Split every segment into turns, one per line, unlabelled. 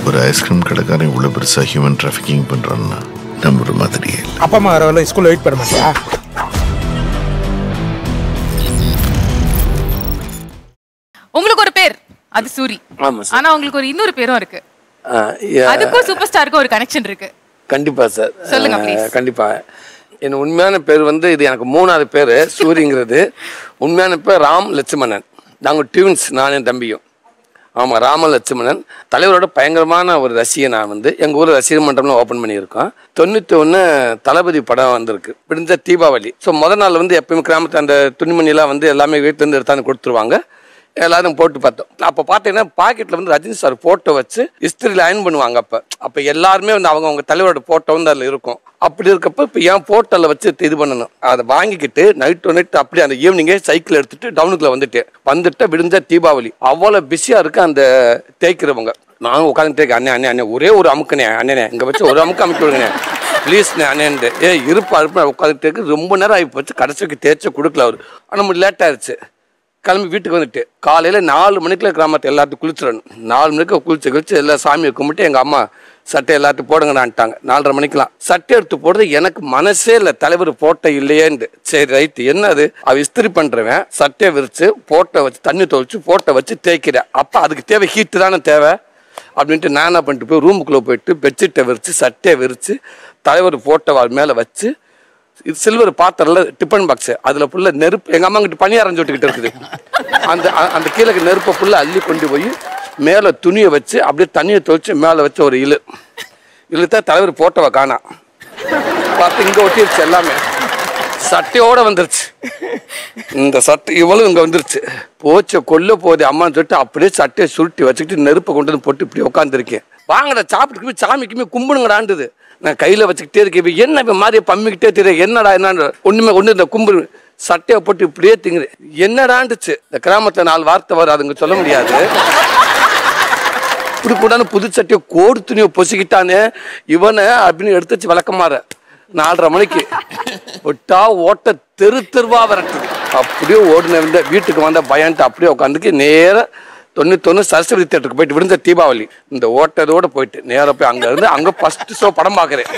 ஒரு ஐஸ்கிரீம் கடைக்காரன் இவ்வளோ பெருசாக ஹியூமன் டிராஃபிக்கிங் பண்ணுறான்னா நம்புற மாதிரியே இல்லை
அப்பா அம்மா வர வரல ஸ்கூல்ல வெயிட் பண்ண மாட்டியா
உங்களுக்கு ஒரு பேர் அது சூரி
ஆமா சார்
ஆனா உங்களுக்கு ஒரு இன்னொரு பேரும் இருக்கு
ஆ, யா-
அதுக்கும் சூப்பர் ஸ்டாருக்கும் ஒரு கனெக்ஷன் இருக்கு
கண்டிப்பா சார்
சொல்லுங்க,
ஆ,
please.
கண்டிப்பா என் உண்மையான பேர் வந்து இது எனக்கு மூணாவது பேர் சூரிங்கிறது உண்மையான பேர் ராம் லட்சுமணன் நாங்கள் டியூன்ஸ் நானும் தம்பியும் ஆமாம் ராம லட்சுமணன் தலைவரோட பயங்கரமான ஒரு ரசிகை நான் வந்து எங்கள் ஊர் ரசிகர் மன்றம்ல ஓப்பன் பண்ணியிருக்கோம் தொண்ணூற்றி ஒன்று தளபதி படம் வந்திருக்கு விடிஞ்ச தீபாவளி ஸோ முத நாள் வந்து எப்பயுமே கிராமத்தில் அந்த துணிமணிலாம் வந்து எல்லாமே வீட்டிலேருந்து எடுத்தாந்து கொடுத்துருவாங்க எல்லாரும் போட்டு பார்த்தோம் அப்போ பார்த்தீங்கன்னா பாக்கெட்டில் வந்து ரஜினி சார் போட்டோ வச்சு இஸ்திரியில் அயன் பண்ணுவாங்க அப்போ அப்போ எல்லாருமே வந்து அவங்க அவங்க தலைவரோட போட்டோ வந்து அதில் இருக்கும் அப்படி இருக்கப்ப இப்போ என் போட்டோவில் வச்சு இது பண்ணணும் அதை வாங்கிக்கிட்டு நைட் நைட் அப்படியே அந்த ஈவினிங்கே சைக்கிள் எடுத்துட்டு டவுனுக்குள்ள வந்துட்டேன் வந்துட்டு விடிஞ்ச தீபாவளி அவ்வளோ பிஸியாக இருக்கு அந்த தேய்க்கிறவங்க நான் உட்காந்துட்டு இருக்கேன் அண்ணே அண்ணே அண்ணே ஒரே ஒரு அமுக்குனே அண்ணனே இங்கே வச்சு ஒரு அமுக்கு அமுக்கி விடுங்கண்ணே ப்ளீஸ்ண்ணே அண்ணேன்ட்டு ஏ இருப்பா இருப்பா உட்காந்துட்டு இருக்கு ரொம்ப நேரம் ஆகி போச்சு கடைசிக்கு தேய்ச்சி கொடுக்கல அவர் ஆனால் நம்ம லேட் ஆயிடுச்சு கிளம்பி வீட்டுக்கு வந்துட்டு காலையில் நாலு மணிக்குள்ள கிராமத்தை எல்லாத்தையும் குளிச்சிடணும் நாலு மணிக்கு குளிச்சு குளிச்சு எல்லாம் சாமியை கும்பிட்டு எங்கள் அம்மா சட்டை எல்லாத்தையும் போடுங்கடான்ட்டாங்க நாலரை மணிக்கெல்லாம் சட்டை எடுத்து போடுறது எனக்கு மனசே இல்லை தலைவர் போட்ட இல்லையேன்னு சரி ரைட்டு என்னது அவ இஸ்திரி பண்ணுறவன் சட்டையை விரிச்சு போட்டை வச்சு தண்ணி துவைச்சு போட்டை வச்சு தேய்க்கிறேன் அப்போ அதுக்கு தேவை ஹீட்டு தானே தேவை அப்படின்ட்டு நான் என்ன பண்ணிட்டு போய் ரூமுக்குள்ளே போயிட்டு பெட்ஷீட்டை விரிச்சு சட்டையை விரிச்சு தலைவர் போட்டோ அது மேலே வச்சு இது சில்வர் பாத்திரம்ல டிஃபன் பாக்ஸ் அதுல ஃபுல்லா நெருப்பு எங்க அம்மா கிட்ட பணியாரம் சுட்டுக்கிட்டு இருக்குது அந்த அ- அந்த கீழே நெருப்பை ஃபுல்லா அள்ளி கொண்டு போய் மேல துணியை வச்சு அப்படியே தண்ணியை துவைச்சு மேல வச்சு ஒரு இழு இழுத்தா தலைவர் போட்டவ காணா பார்த்து இங்க ஒட்டிருச்சு எல்லாமே சட்டையோட வந்துருச்சு இந்த சட்டை இவளும் இங்க வந்துருச்சு போச்ச கொல்ல போகுது அம்மான்னு சொல்லிட்டு அப்படியே சட்டையை சுருட்டி வச்சுக்கிட்டு நெருப்பை கொண்டு வந்து போட்டு இப்படி உட்காந்துருக்கேன் வாங்கடா சாப்பிட்டுக்கு போய் சாமிக்குமே கும்பிடுங்கடான்றது நான் கையில வச்சுக்கிட்டே இருக்கேன் இவன் என்ன இப்ப மாதிரி பம்மிக்கிட்டே தெரியும் என்னடா என்னன்னு ஒண்ணுமே ஒண்ணு இந்த கும்பிடு சட்டையை போட்டு இப்படியே திங்குறேன் என்னடான்டுச்சு இந்த கிராமத்துல நாலு வார்த்தை வரும் அதுங்க சொல்ல முடியாது இப்படி கூட புது சட்டையை கோடு துணியை பொசிக்கிட்டானே இவனை அப்படின்னு எடுத்து வச்சு விளக்கமாற நாலரை மணிக்கு விட்டா ஓட்ட தெரு தெருவா விரட்டுது அப்படியே ஓடின வந்த வீட்டுக்கு வந்த பயன்ட்டு அப்படியே உட்காந்துக்கு நேரா தொண்ணூத்தொன்று சரஸ்வதி தேட்டருக்கு போயிட்டு விழுந்த தீபாவளி இந்த ஓட்டதோட போயிட்டு நேரா போய் அங்க இருந்து அங்க ஃபர்ஸ்ட் ஷோ படம் பார்க்குறேன்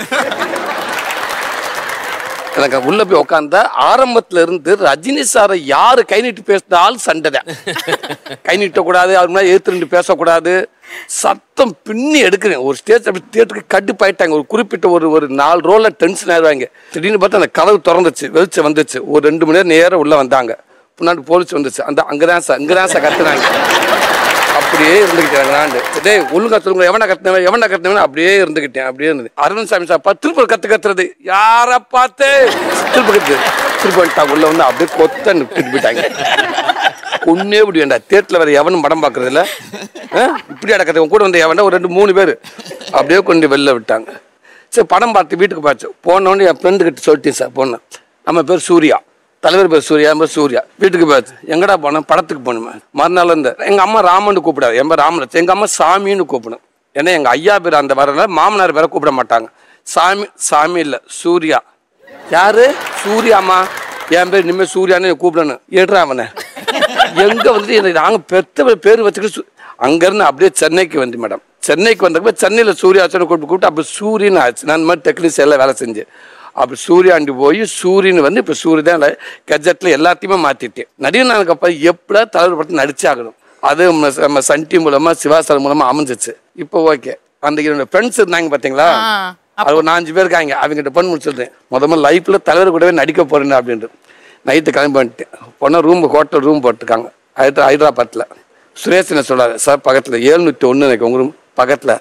எனக்கு உள்ள போய் உட்காந்தா ஆரம்பத்துல இருந்து ரஜினி சாரை யாரு கை நீட்டி பேசினாலும் சண்டை தான் கை நீட்டக்கூடாது அவர் முன்னாடி எதிர்த்து நின்று பேசக்கூடாது சத்தம் பின்னி எடுக்கிறேன் ஒரு ஸ்டேஜ் அப்படி தியேட்டருக்கு கட்டுப்பாயிட்டாங்க ஒரு குறிப்பிட்ட ஒரு ஒரு நாலு ரோல டென்ஷன் ஆயிடுவாங்க திடீர்னு பார்த்தா அந்த கதவு திறந்துச்சு வெளிச்சம் வந்துச்சு ஒரு ரெண்டு மணி நேரம் நேரம் உள்ள வந்தாங்க பின்னாடி போலீஸ் வந்துச்சு அந்த அங்கதான் சார் அங்கதான் சார் கத்துனாங்க அப்படியே இருந்துக்கிட்டேன் நான் டேய் ஒழுங்கா சொல்லுங்க எவனை கத்துனவன் எவனை கத்துனவன் அப்படியே இருந்துக்கிட்டேன் அப்படியே இருந்தது அரவிந்த் சாமி சார் பத்து திருப்பூர் கத்து கத்துறது யார பார்த்து திருப்பி கத்து திருப்பி வந்துட்டாங்க உள்ள வந்து அப்படியே கொத்த நிறுத்திட்டு போயிட்டாங்க ஒன்னே இப்படி வேண்டாம் தேட்டில் வேற எவனும் படம் பார்க்கறது இல்ல ஆ? இப்படி அடக்கிறது உன் கூட வந்து எவனா ஒரு ரெண்டு மூணு பேர் அப்படியே கொண்டு வெளில விட்டாங்க சரி படம் பார்த்து வீட்டுக்கு பார்த்து போனோடனே என் ஃப்ரெண்டு கிட்ட சொல்லிட்டேன் சார் போனேன் நம்ம பேர் சூர்யா தலைவர் பேர் சூர்யா என் பேர் சூர்யா வீட்டுக்கு பார்த்து எங்கடா போனோம் படத்துக்கு போகணுமா மறுநாள் இந்த எங்கள் அம்மா ராமன்னு கூப்பிடாது என் பேர் ராமன் எங்கள் அம்மா சாமின்னு கூப்பிடும் ஏன்னா எங்கள் ஐயா பேர் அந்த வரல மாமனார் பேரை கூப்பிட மாட்டாங்க சாமி சாமி இல்லை சூர்யா யாரு சூர்யாம்மா என் பேர் இனிமேல் சூர்யான்னு கூப்பிடணும் ஏடுறா அவனை எங்க வந்து எனக்கு நாங்க பெத்த பேர் வச்சுக்கிட்டு சு- அங்கிருந்து அப்படியே சென்னைக்கு வந்து மேடம் சென்னைக்கு வந்தப்ப சென்னையில சூர்யாச்சனை கூப்பிட்டு கூப்பிட்டு அப்போ சூரியன் ஆச்சு நான் இந்த மாதிரி டெக்னீஷியன் எல்லாம் வேலை செஞ்சேன் அப்போ சூர்யாண்டி போய் சூரியன் வந்து இப்போ சூரிய தான் கெஜெட்டில் எல்லாத்தையுமே மாற்றிட்டேன் நடிகர் நானுக்கு அப்போ எப்படா தலைவர் படத்தை நடிச்சாகணும் அது நம்ம ச- நம்ம சன் டிவி மூலமா சிவாசல் மூலமா அமைஞ்சிச்சு இப்போ ஓகே அந்த என்னோட ஃப்ரெண்ட்ஸ் இருந்தாங்க பார்த்தீங்களா
ஆ,
அது ஒரு நாலஞ்சு பேர் இருக்காங்க அவங்ககிட்ட பண்ணி முடிச்சிருந்தேன் முதல்ல லைஃப்ல தலைவர் கூடவே நடிக்க போறேன் அப்படின்ட்டு நைட்டு கிளம்பி வந்துட்டேன் போனால் ரூம் ஹோட்டல் ரூம் போட்டிருக்காங்க ஹைட்ரா ஹைதராபாத்தில் சுரேஷ் என்ன சொல்றாரு சார் பக்கத்தில் ஏழ்நூற்றி ஒன்று எனக்கு உங்க ரூம் பக்கத்தில்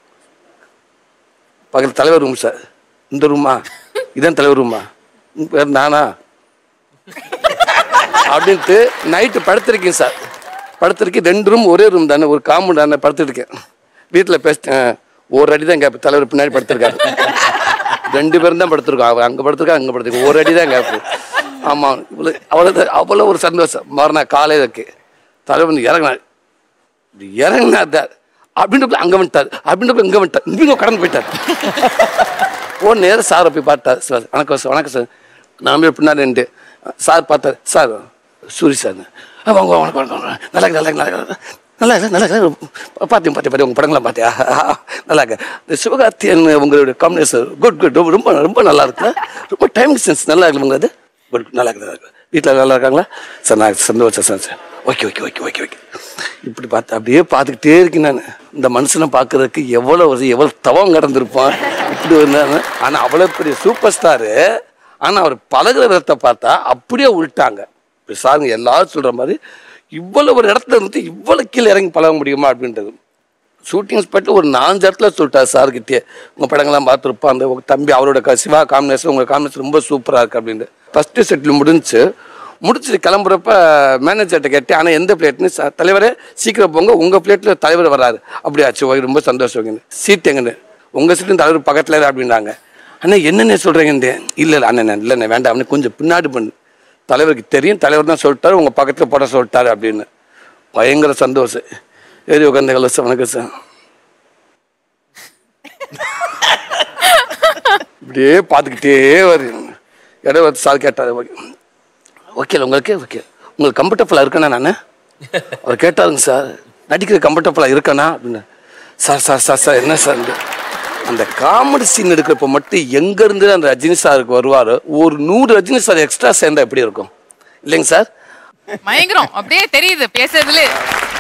பக்கத்தில் தலைவர் ரூம் சார் இந்த ரூமா இதான் தலைவர் ரூமா உங்க பேர் நானா அப்படின்ட்டு நைட்டு படுத்திருக்கேன் சார் படுத்திருக்கேன் ரெண்டு ரூம் ஒரே ரூம் தானே ஒரு காம்பவுண்ட் தானே படுத்திருக்கேன் வீட்டில் பேசிட்டேன் ஒரு அடி தான் கேப்பு தலைவர் பின்னாடி படுத்திருக்காரு ரெண்டு பேரும் தான் படுத்திருக்கோம் அவர் அங்கே படுத்திருக்கா அங்கே படுத்திருக்கோம் ஒரு அடி தான் கேப்பு ஆமாம் இவ்வளோ அவ்வளோ அவ்வளோ ஒரு சந்தோஷம் மறுநாள் காலையிலக்கு தலைவர் வந்து இறங்கினார் இப்படி இறங்கினார் தான் அப்படின்ட்டு அங்கே வந்துட்டார் அப்படின்ட்டு இங்கே வந்துட்டார் இங்கே கடந்து போயிட்டார் ஓ நேரம் சாரை போய் பார்த்தார் சார் வணக்கம் சார் வணக்கம் சார் நான் போய் பின்னாடி நின்று சார் பார்த்தார் சார் சூரி சார் ஆ, வாங்க வாங்க, வணக்கம் வணக்கம் வணக்கம். நல்லா இருக்கு, நல்லா இருக்கு, நல்லா இருக்கு. நல்லா இருக்கு நல்லா இருக்கு பார்த்தேன் பார்த்தேன் பார்த்தேன் உங்கள் படங்கள்லாம் பார்த்தியா நல்லா இருக்கு இந்த சிவகார்த்தியன் உங்களுடைய காம்பினேஷன் குட் குட் ரொம்ப ரொம்ப நல்லா இருக்கு ரொம்ப டைம் சென்ஸ் நல்லா இருக்கு உங்களது குட் நல்லா இருக்கு நல்லா இருக்கு வீட்டில் நல்லா இருக்காங்களா சார் நான் சந்தோஷம் sir sir okay okay okay okay okay இப்படி பார்த்து அப்படியே பார்த்துக்கிட்டே இருக்கேன் நான் இந்த மனுஷனை பார்க்கறதுக்கு எவ்வளோ ஒரு எவ்வளோ தவம் கடந்திருப்பான் இப்படி வந்தாங்க ஆனால் அவ்வளோ பெரிய சூப்பர் ஸ்டாரு ஆனால் அவர் பழகுற விதத்தை பார்த்தா அப்படியே உள்ட்டாங்க இப்போ சாருங்க எல்லாரும் சொல்கிற மாதிரி இவ்வளோ ஒரு இடத்துல இருந்து இவ்வளோ கீழே இறங்கி பழக முடியுமா அப்படின்றது ஷூட்டிங் ஸ்பாட்டு ஒரு நாலஞ்சு இடத்துல சொல்லிட்டார் சார்கிட்டே உங்கள் படங்கள்லாம் பார்த்துருப்போம் அந்த உங்கள் தம்பி அவரோட க சிவா காம்பினேஷன் உங்கள் காம்பினேஷன் ரொம்ப சூப்பராக இருக்குது அப்படின்ட்டு ஃபஸ்ட்டு செட்டில் முடிஞ்சுச்சு முடிச்சுட்டு கிளம்புறப்ப மேனேஜர்கிட்ட கேட்டேன் ஆனால் எந்த பிளேட்னு ச- தலைவரே சீக்கிரம் போங்க உங்கள் பிளேட்டில் தலைவர் வராரு அப்படியாச்சு ஓகே ரொம்ப சந்தோஷம் வைங்க சீட் எங்கன்னு உங்கள் சீட்டும் தலைவர் பக்கத்தில் அப்படின்னாங்க அண்ணா என்னென்ன சொல்கிறீங்கன்னு இல்லை இல்லை அண்ணன் இல்லைண்ணே வேண்டாம் கொஞ்சம் பின்னாடி பண்ணு தலைவருக்கு தெரியும் தலைவர் தான் சொல்லிட்டாரு உங்கள் பக்கத்தில் போட சொல்லிட்டாரு அப்படின்னு பயங்கர சந்தோஷம் ஏறி உட்காந்து கலச வணக்கம் சார் இப்படியே பார்த்துக்கிட்டே வருங்க இடம் வந்து சார் கேட்டார் ஓகே ஓகே உங்களுக்கு ஓகே உங்களுக்கு கம்ஃபர்டபுளாக இருக்கேனா நான் அவர் கேட்டாருங்க சார் நடிக்கிற கம்ஃபர்டபுளாக இருக்கேனா அப்படின்னு சார் சார் சார் சார் என்ன சார் இது? அந்த காமெடி சீன் எடுக்கிறப்ப மட்டும் எங்கேருந்து அந்த ரஜினி சாருக்கு வருவார் ஒரு நூறு ரஜினி சார் எக்ஸ்ட்ரா சேர்ந்தா எப்படி இருக்கும் இல்லைங்க சார்
பயங்கரம் அப்படியே தெரியுது பேசுறதுல